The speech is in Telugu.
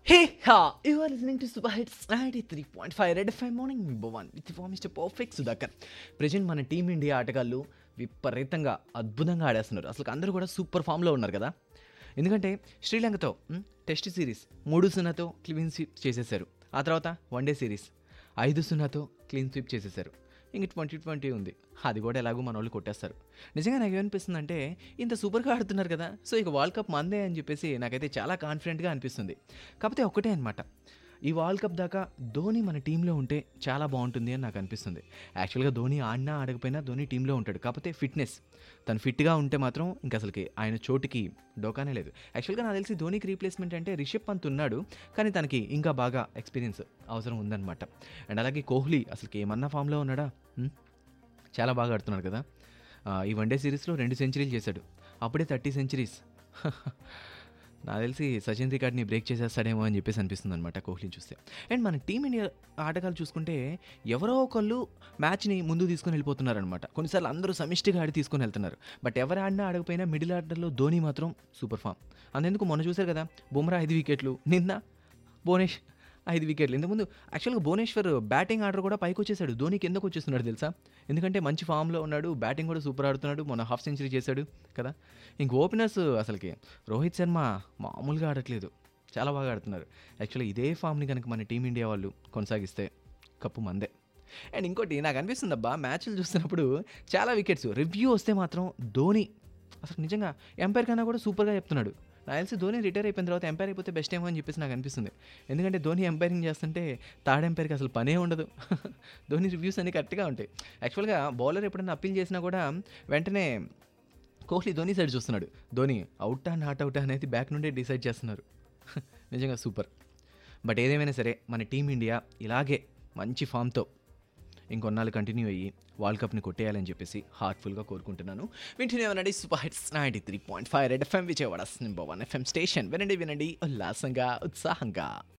Hey ha! You are listening to Super Hits 93.5 Red FM Morning Number 1 with your Mr. Perfect Sudhakar. Present మన టీమిండియా ఆటగాళ్ళు విపరీతంగా అద్భుతంగా ఆడేస్తున్నారు అసలు అందరూ కూడా సూపర్ ఫామ్లో ఉన్నారు కదా ఎందుకంటే శ్రీలంకతో మ్, టెస్ట్ సిరీస్ మూడు సున్నాతో క్లీన్ స్వీప్ చేసేశారు ఆ తర్వాత వన్డే సిరీస్ ఐదు సున్నాతో క్లీన్ స్వీప్ చేసేశారు ఇంక ట్వంటీ ట్వంటీ ఉంది అది కూడా ఎలాగో మన వాళ్ళు కొట్టేస్తారు నిజంగా నాకు ఏమనిపిస్తుంది అంటే ఇంత సూపర్గా ఆడుతున్నారు కదా సో ఇక వరల్డ్ కప్ మందే అని చెప్పేసి నాకైతే చాలా కాన్ఫిడెంట్గా అనిపిస్తుంది కాకపోతే ఒకటే అనమాట ఈ వరల్డ్ కప్ దాకా ధోని మన టీంలో ఉంటే చాలా బాగుంటుంది అని నాకు అనిపిస్తుంది యాక్చువల్గా ధోని ఆడినా ఆడకపోయినా ధోని టీంలో ఉంటాడు కాకపోతే ఫిట్నెస్ తను ఫిట్గా ఉంటే మాత్రం ఇంకా అసలుకి ఆయన చోటుకి డోకానే లేదు యాక్చువల్గా నాకు తెలిసి ధోనికి రీప్లేస్మెంట్ అంటే రిషబ్ పంత్ ఉన్నాడు కానీ తనకి ఇంకా బాగా ఎక్స్పీరియన్స్ అవసరం ఉందన్నమాట అండ్ అలాగే కోహ్లీ అసలుకి ఏమన్నా ఫామ్లో ఉన్నాడా హ్మ్? చాలా బాగా ఆడుతున్నాడు కదా ఆ, ఈ వన్డే సిరీస్లో రెండు సెంచరీలు చేశాడు అప్పుడే థర్టీ సెంచరీస్ నాకు తెలిసి సచిన్ రికార్డ్ని బ్రేక్ చేసేస్తాడేమో అని చెప్పేసి అనిపిస్తుంది అనమాట కోహ్లీ చూస్తే అండ్ మన టీమిండియా ఆటగాళ్ళు చూసుకుంటే ఎవరో ఒకళ్ళు మ్యాచ్ని ముందు తీసుకొని వెళ్ళిపోతున్నారనమాట కొన్నిసార్లు అందరూ సమిష్టిగా ఆడి తీసుకొని వెళ్తున్నారు బట్ ఎవరు ఆడినా ఆడకపోయినా మిడిల్ ఆర్డర్లో ధోని మాత్రం సూపర్ ఫామ్ అందుకు మొన్న చూశారు కదా బుమ్రా ఐదు వికెట్లు నిన్న భువనేష్ ఐదు వికెట్లు ఇంతకుముందు యాక్చువల్గా భువనేశ్వర్ బ్యాటింగ్ ఆర్డర్ కూడా పైకి వచ్చేసాడు ధోని కిందకు వచ్చేస్తున్నాడు తెలుసా ఎందుకంటే మంచి ఫామ్లో ఉన్నాడు బ్యాటింగ్ కూడా సూపర్ ఆడుతున్నాడు మొన్న హాఫ్ సెంచరీ చేశాడు కదా ఇంక ఓపెనర్స్ అసలుకి రోహిత్ శర్మ మామూలుగా ఆడట్లేదు చాలా బాగా ఆడుతున్నారు యాక్చువల్లీ ఇదే ఫామ్ని కనుక మన టీమిండియా వాళ్ళు కొనసాగిస్తే కప్పు మందే అండ్ ఇంకోటి నాకు అనిపిస్తుంది అబ్బా మ్యాచ్లు చూస్తున్నప్పుడు చాలా వికెట్స్ రివ్యూ వస్తే మాత్రం ధోని అసలు నిజంగా ఎంపైర్ కన్నా కూడా సూపర్గా చెప్తున్నాడు నాకు తెలిసి ధోని రిటైర్ అయిపోయిన తర్వాత ఎంపైర్ అయిపోతే బెస్ట్ ఏమో అని చెప్పేసి నాకు అనిపిస్తుంది ఎందుకంటే ధోని ఎంపైరింగ్ చేస్తుంటే థర్డ్ ఎంపైర్కి అసలు పనే ఉండదు ధోని రివ్యూస్ అన్ని కరెక్ట్గా ఉంటాయి యాక్చువల్గా బౌలర్ ఎప్పుడైనా అప్పీల్ చేసినా కూడా వెంటనే కోహ్లీ ధోని సైడ్ చూస్తున్నాడు ధోని అవుటా నాట్ అవుటా అనేది బ్యాక్ నుండే డిసైడ్ చేస్తున్నారు నిజంగా సూపర్ బట్ ఏదేమైనా సరే మన టీమిండియా ఇలాగే మంచి ఫామ్తో ఇంకొన్నాళ్ళు కంటిన్యూ అయ్యి వరల్డ్ కప్ని కొట్టేయాలని చెప్పేసి హార్ట్ఫుల్గా కోరుకుంటున్నాను వింటూనే వినండి super hits ninety three point five red FM Vijayawada number one FM station వినండి వినండి ఉల్లాసంగా ఉత్సాహంగా